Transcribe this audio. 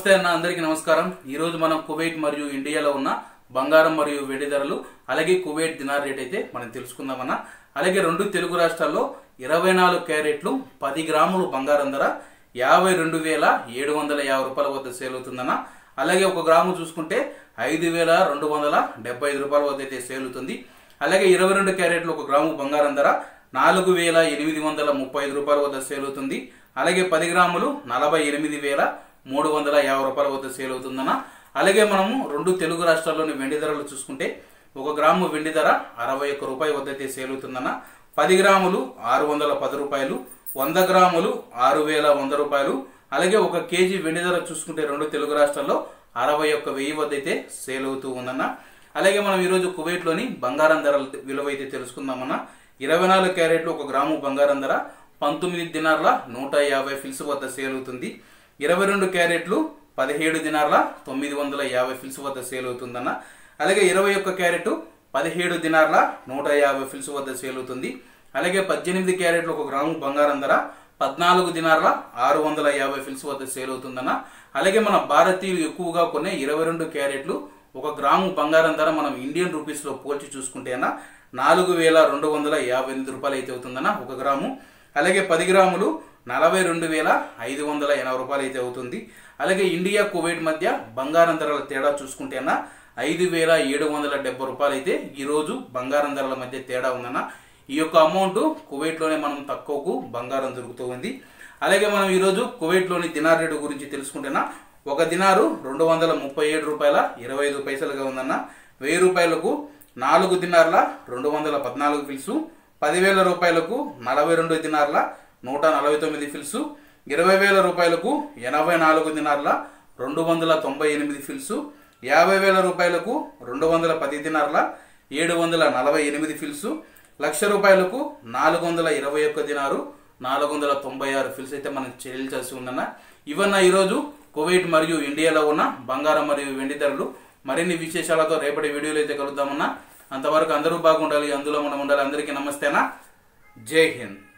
నమస్తే అన్న అందరికీ నమస్కారం ఈ రోజు మనం కువైట్ మరియు ఇండియాలో ఉన్న బంగారం మరియు వెండి ధరలు అలాగే కువైట్ దినార్ రేట్ అయితే మనం తెలుసుకుందామన్న అలాగే రెండు తెలుగు రాష్ట్రాల్లో ఇరవై నాలుగు క్యారెట్లు పది గ్రాములు బంగారం ధర యాభై రెండు వేల ఏడు వందల యాభై రూపాయల వద్ద సేల్ అవుతుందన్న అలాగే ఒక గ్రాము చూసుకుంటే ఐదు వేల రెండు వందల డెబ్బై ఐదు రూపాయల వద్ద అయితే సేల్ అవుతుంది అలాగే ఇరవై రెండు క్యారెట్లు ఒక గ్రాము బంగారం ధర నాలుగు వేల ఎనిమిది వందల ముప్పై ఐదు రూపాయల వద్ద సేల్ అవుతుంది అలాగే పది గ్రాములు నలభై ఎనిమిది వేల మూడు వందల యాభై రూపాయల వద్ద సేల్ అవుతుందన్న అలాగే మనము రెండు తెలుగు రాష్ట్రాల్లోని వెండి ధరలు చూసుకుంటే ఒక గ్రాము వెండి ధర అరవై ఒక్క రూపాయి వద్ద అయితే సేల్ అవుతుందన్న పది గ్రాములు ఆరు వందల పది రూపాయలు వంద గ్రాములు ఆరు వేల వంద రూపాయలు అలాగే ఒక కేజీ వెండి ధర చూసుకుంటే రెండు తెలుగు రాష్ట్రాల్లో అరవై ఒక్క వెయ్యి వద్ద అయితే సేల్ అవుతూ ఉందన్న అలాగే మనం ఈరోజు కువైట్లోని బంగారం ధరల విలువ అయితే తెలుసుకుందామన్న ఇరవై నాలుగు క్యారెట్లు ఒక గ్రాము బంగారం ధర పంతొమ్మిది దినార్ల నూట యాభై ఫిల్స్ వద్ద సేల్ అవుతుంది ఇరవై రెండు క్యారెట్లు పదిహేడు దినార్ల తొమ్మిది వందల యాభై ఫిల్స్ వద్ద సేల్ అవుతుందన్న అలాగే ఇరవై ఒక్క క్యారెట్ పదిహేడు దినార్ల నూట యాభై ఫిల్స్ వద్ద సేల్ అవుతుంది అలాగే పద్దెనిమిది క్యారెట్లు ఒక గ్రాము బంగారం ధర పద్నాలుగు దినార్ల ఆరు వందల యాభై ఫిల్స్ వద్ద సేల్ అవుతుందన్న అలాగే మన భారతీయులు ఎక్కువగా కొనే ఇరవై రెండు క్యారెట్లు ఒక గ్రాము బంగారం ధర మనం ఇండియన్ రూపీస్ లో పోల్చి చూసుకుంటే అన్న నాలుగు వేల రెండు వందల యాభై ఎనిమిది రూపాయలు అయితే అవుతుందన్న ఒక గ్రాము అలాగే పది గ్రాములు నలభై రెండు వేల ఐదు వందల ఎనభై రూపాయలు అయితే అవుతుంది అలాగే ఇండియా కువైట్ మధ్య బంగారం ధరల తేడా చూసుకుంటే అన్న ఐదు వేల ఏడు వందల డెబ్బై రూపాయలు అయితే ఈరోజు బంగారం ధరల మధ్య తేడా ఉందన్న ఈ యొక్క అమౌంట్ కువైట్లోనే మనం తక్కువకు బంగారం దొరుకుతూ ఉంది అలాగే మనం ఈరోజు కువైట్లోని దినార్ రేటు గురించి తెలుసుకుంటేనా ఒక దినారు రెండు వందల ముప్పై ఏడు రూపాయల ఇరవై ఐదు పైసలుగా ఉందన్న వెయ్యి రూపాయలకు నాలుగు దినార్ల రెండు వందల పద్నాలుగు ఫిల్సు పదివేల రూపాయలకు నలభై రెండు దినార్ల నూట నలభై తొమ్మిది ఫిల్సు ఇరవై వేల రూపాయలకు ఎనభై నాలుగు దినార్ల రెండు వందల తొంభై ఎనిమిది ఫిల్సు యాభై వేల రూపాయలకు రెండు వందల పది దినార్ల ఏడు వందల నలభై ఎనిమిది ఫిల్సు లక్ష రూపాయలకు నాలుగు వందల ఇరవై ఒక్క దినారు నాలుగు వందల తొంభై ఆరు ఫిల్స్ అయితే మనం చెల్లించాల్సి ఉందన్న ఇవన్న ఈరోజు కువైట్ మరియు ఇండియాలో ఉన్న బంగారం మరియు వెండి ధరలు మరిన్ని విశేషాలతో రేపటి వీడియోలో అయితే కలుద్దామన్నా అంతవరకు అందరూ బాగుండాలి అందులో మనం ఉండాలి అందరికీ నమస్తేనా జై హింద్